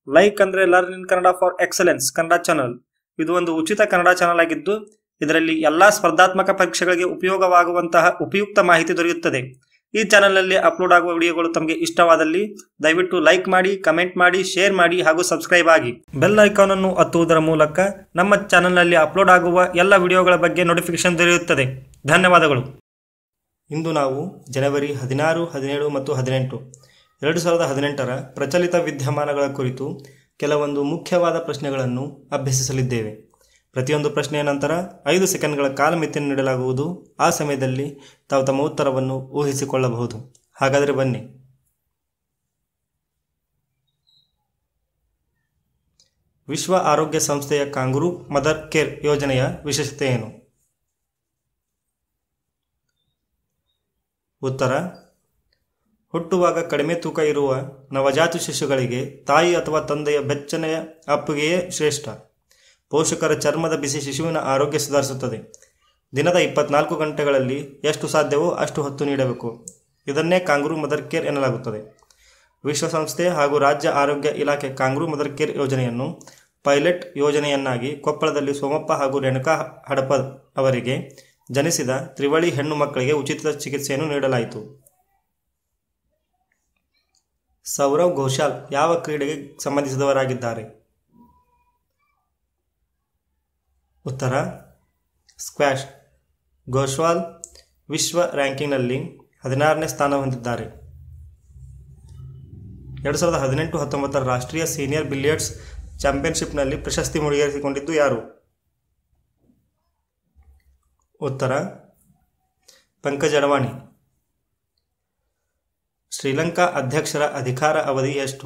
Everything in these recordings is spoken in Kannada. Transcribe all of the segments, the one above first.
ಲೈಕ್ ಅಂದ್ರೆ learn in Kannada for excellence Kannada channel ಇದು ಒಂದು ಉಚಿತ ಕನ್ನಡ ಚಾನಲ್ ಆಗಿದ್ದು ಇದರಲ್ಲಿ ಎಲ್ಲಾ ಸ್ಪರ್ಧಾತ್ಮಕ ಪರೀಕ್ಷೆಗಳಿಗೆ ಉಪಯೋಗವಾಗುವಂತಹ ಉಪಯುಕ್ತ ಮಾಹಿತಿ ದೊರೆಯುತ್ತದೆ ಈ ಚಾನಲ್ನಲ್ಲಿ ಅಪ್ಲೋಡ್ ಆಗುವ ವಿಡಿಯೋಗಳು ತಮಗೆ ಇಷ್ಟವಾದಲ್ಲಿ ದಯವಿಟ್ಟು ಲೈಕ್ ಮಾಡಿ ಕಮೆಂಟ್ ಮಾಡಿ ಶೇರ್ ಮಾಡಿ ಹಾಗೂ ಸಬ್ಸ್ಕ್ರೈಬ್ ಆಗಿ ಬೆಲ್ ಐಕಾನ್ ಅನ್ನು ಒತ್ತುವುದರ ಮೂಲಕ ನಮ್ಮ ಚಾನಲ್ನಲ್ಲಿ ಅಪ್ಲೋಡ್ ಆಗುವ ಎಲ್ಲ ವಿಡಿಯೋಗಳ ಬಗ್ಗೆ ನೋಟಿಫಿಕೇಶನ್ ದೊರೆಯುತ್ತದೆ ಧನ್ಯವಾದಗಳು ಇಂದು ನಾವು ಜನವರಿ ಹದಿನಾರು ಹದಿನೇಳು ಮತ್ತು ಹದಿನೆಂಟು ಎರಡು ಸಾವಿರದ ಹದಿನೆಂಟರ ಪ್ರಚಲಿತ ವಿದ್ಯಮಾನಗಳ ಕುರಿತು ಕೆಲವೊಂದು ಮುಖ್ಯವಾದ ಪ್ರಶ್ನೆಗಳನ್ನು ಅಭ್ಯಸಿಸಲಿದ್ದೇವೆ ಪ್ರತಿಯೊಂದು ಪ್ರಶ್ನೆಯ ನಂತರ ಐದು ಸೆಕೆಂಡ್ಗಳ ಕಾಲಮಿತಿಯನ್ನು ನೀಡಲಾಗುವುದು ಆ ಸಮಯದಲ್ಲಿ ತಾವು ತಮ್ಮ ಉತ್ತರವನ್ನು ಊಹಿಸಿಕೊಳ್ಳಬಹುದು ಹಾಗಾದರೆ ಬನ್ನಿ ವಿಶ್ವ ಆರೋಗ್ಯ ಸಂಸ್ಥೆಯ ಕಾಂಗರು ಮದರ್ ಕೇರ್ ಯೋಜನೆಯ ವಿಶೇಷತೆ ಏನು ಉತ್ತರ ಹುಟ್ಟುವಾಗ ಕಡಿಮೆ ತೂಕ ಇರುವ ನವಜಾತ ಶಿಶುಗಳಿಗೆ ತಾಯಿ ಅಥವಾ ತಂದೆಯ ಬೆಚ್ಚನೆಯ ಅಪ್ಪುಗೆಯೇ ಶ್ರೇಷ್ಠ ಪೋಷಕರ ಚರ್ಮದ ಬಿಸಿ ಶಿಶುವಿನ ಆರೋಗ್ಯ ಸುಧಾರಿಸುತ್ತದೆ ದಿನದ ಇಪ್ಪತ್ನಾಲ್ಕು ಗಂಟೆಗಳಲ್ಲಿ ಎಷ್ಟು ಸಾಧ್ಯವೋ ಅಷ್ಟು ಹೊತ್ತು ನೀಡಬೇಕು ಇದನ್ನೇ ಕಾಂಗ್ರೂ ಮದರ್ ಕೇರ್ ಎನ್ನಲಾಗುತ್ತದೆ ವಿಶ್ವಸಂಸ್ಥೆ ಹಾಗೂ ರಾಜ್ಯ ಆರೋಗ್ಯ ಇಲಾಖೆ ಕಾಂಗ್ರೂ ಮದರ್ ಕೇರ್ ಯೋಜನೆಯನ್ನು ಪೈಲಟ್ ಯೋಜನೆಯನ್ನಾಗಿ ಕೊಪ್ಪಳದಲ್ಲಿ ಸೋಮಪ್ಪ ಹಾಗೂ ರೇಣುಕಾ ಹಡಪದ್ ಅವರಿಗೆ ಜನಿಸಿದ ತ್ರಿವಳಿ ಹೆಣ್ಣು ಮಕ್ಕಳಿಗೆ ಉಚಿತ ಚಿಕಿತ್ಸೆಯನ್ನು ನೀಡಲಾಯಿತು ಸೌರವ್ ಘೋಷಾಲ್ ಯಾವ ಕ್ರೀಡೆಗೆ ಸಂಬಂಧಿಸಿದವರಾಗಿದ್ದಾರೆ ಉತ್ತರ ಸ್ಕ್ವಾಷ್ ಘೋಷ್ವಾಲ್ ವಿಶ್ವ ರ್ಯಾಂಕಿಂಗ್ನಲ್ಲಿ ಹದಿನಾರನೇ ಸ್ಥಾನ ಹೊಂದಿದ್ದಾರೆ ಎರಡು ಸಾವಿರದ ಹದಿನೆಂಟು ಹತ್ತೊಂಬತ್ತರ ರಾಷ್ಟ್ರೀಯ ಸೀನಿಯರ್ ಬಿಲಿಯರ್ಡ್ಸ್ ಚಾಂಪಿಯನ್ಶಿಪ್ನಲ್ಲಿ ಪ್ರಶಸ್ತಿ ಮುಡಿಗೇರಿಸಿಕೊಂಡಿದ್ದು ಯಾರು ಉತ್ತರ ಪಂಕಜ್ ಅಡವಾಣಿ ಶ್ರೀಲಂಕಾ ಅಧ್ಯಕ್ಷರ ಅಧಿಕಾರ ಅವಧಿ ಎಷ್ಟು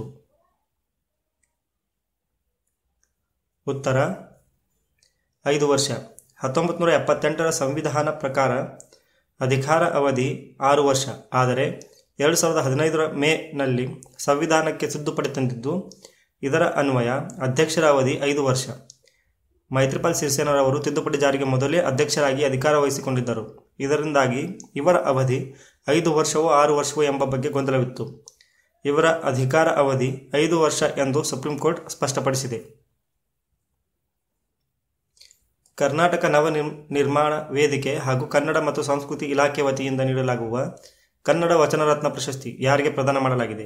ಉತ್ತರ ಐದು ವರ್ಷ ಹತ್ತೊಂಬತ್ತು ನೂರ ಎಪ್ಪತ್ತೆಂಟರ ಸಂವಿಧಾನ ಪ್ರಕಾರ ಅಧಿಕಾರ ಅವಧಿ ಆರು ವರ್ಷ ಆದರೆ ಎರಡು ಸಾವಿರದ ಹದಿನೈದರ ಮೇನಲ್ಲಿ ಸಂವಿಧಾನಕ್ಕೆ ತಿದ್ದುಪಡಿ ತಂದಿದ್ದು ಇದರ ಅನ್ವಯ ಅಧ್ಯಕ್ಷರ ಅವಧಿ ಐದು ವರ್ಷ ಮೈತ್ರಿಪಾಲ್ ಸಿರಿಸೇನರವರು ತಿದ್ದುಪಡಿ ಜಾರಿಗೆ ಮೊದಲೇ ಅಧ್ಯಕ್ಷರಾಗಿ ಅಧಿಕಾರ ವಹಿಸಿಕೊಂಡಿದ್ದರು ಇದರಿಂದಾಗಿ ಇವರ ಅವಧಿ ಐದು ವರ್ಷವೋ ಆರು ವರ್ಷವೋ ಎಂಬ ಬಗ್ಗೆ ಗೊಂದಲವಿತ್ತು ಇವರ ಅಧಿಕಾರ ಅವಧಿ ಐದು ವರ್ಷ ಎಂದು ಸುಪ್ರೀಂ ಕೋರ್ಟ್ ಸ್ಪಷ್ಟಪಡಿಸಿದೆ ಕರ್ನಾಟಕ ನವ ನಿರ್ಮಾಣ ವೇದಿಕೆ ಹಾಗೂ ಕನ್ನಡ ಮತ್ತು ಸಂಸ್ಕೃತಿ ಇಲಾಖೆ ವತಿಯಿಂದ ನೀಡಲಾಗುವ ಕನ್ನಡ ವಚನರತ್ನ ಪ್ರಶಸ್ತಿ ಯಾರಿಗೆ ಪ್ರದಾನ ಮಾಡಲಾಗಿದೆ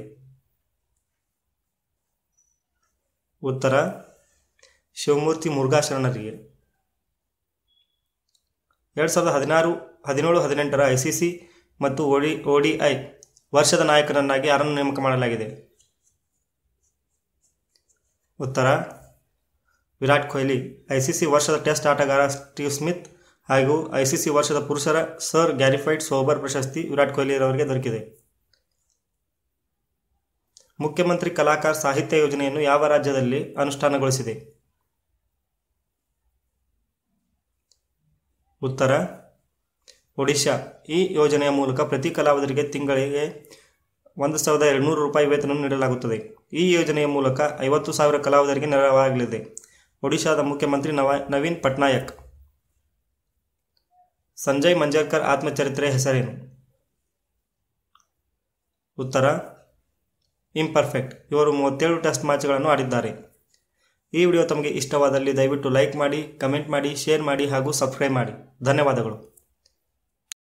ಉತ್ತರ ಶಿವಮೂರ್ತಿ ಮುರುಘಾ ಶರಣರಿಗೆ ಎರಡು ಸಾವಿರದ ಹದಿನಾರು ಹದಿನೇಳು ಹದಿನೆಂಟರ ಐಸಿಸಿ ಮತ್ತು ಒಡಿ ಒಡಿಐ ವರ್ಷದ ನಾಯಕನನ್ನಾಗಿ ಯಾರನ್ನು ನೇಮಕ ಮಾಡಲಾಗಿದೆ ಉತ್ತರ ವಿರಾಟ್ ಕೊಹ್ಲಿ ಐಸಿಸಿ ವರ್ಷದ ಟೆಸ್ಟ್ ಆಟಗಾರ ಸ್ಟೀವ್ ಸ್ಮಿತ್ ಹಾಗೂ ಐಸಿಸಿ ವರ್ಷದ ಪುರುಷರ ಸರ್ ಗ್ಯಾರಿಫೈಡ್ ಸೋಬರ್ ಪ್ರಶಸ್ತಿ ವಿರಾಟ್ ಕೊಹ್ಲಿರವರಿಗೆ ದೊರಕಿದೆ ಮುಖ್ಯಮಂತ್ರಿ ಕಲಾಕಾರ್ ಸಾಹಿತ್ಯ ಯೋಜನೆಯನ್ನು ಯಾವ ರಾಜ್ಯದಲ್ಲಿ ಅನುಷ್ಠಾನಗೊಳಿಸಿದೆ ಉತ್ತರ ಒಡಿಶಾ ಈ ಯೋಜನೆಯ ಮೂಲಕ ಪ್ರತಿ ಕಲಾವಿದರಿಗೆ ತಿಂಗಳಿಗೆ ಒಂದು ಸಾವಿರದ ಎರಡುನೂರು ರೂಪಾಯಿ ವೇತನ ನೀಡಲಾಗುತ್ತದೆ ಈ ಯೋಜನೆಯ ಮೂಲಕ ಐವತ್ತು ಸಾವಿರ ಕಲಾವಿದರಿಗೆ ನೆರವಾಗಲಿದೆ ಒಡಿಶಾದ ಮುಖ್ಯಮಂತ್ರಿ ನವ ನವೀನ್ ಪಟ್ನಾಯಕ್ ಸಂಜಯ್ ಮಂಜರ್ಕರ್ ಆತ್ಮಚರಿತ್ರೆಯ ಹೆಸರೇನು ಉತ್ತರ ಇಂಪರ್ಫೆಕ್ಟ್ ಇವರು ಮೂವತ್ತೇಳು ಟೆಸ್ಟ್ ಮ್ಯಾಚ್ಗಳನ್ನು ಆಡಿದ್ದಾರೆ ಈ ವಿಡಿಯೋ ತಮಗೆ ಇಷ್ಟವಾದಲ್ಲಿ ದಯವಿಟ್ಟು ಲೈಕ್ ಮಾಡಿ ಕಮೆಂಟ್ ಮಾಡಿ ಶೇರ್ ಮಾಡಿ ಹಾಗೂ ಸಬ್ಸ್ಕ್ರೈಬ್ ಮಾಡಿ ಧನ್ಯವಾದಗಳು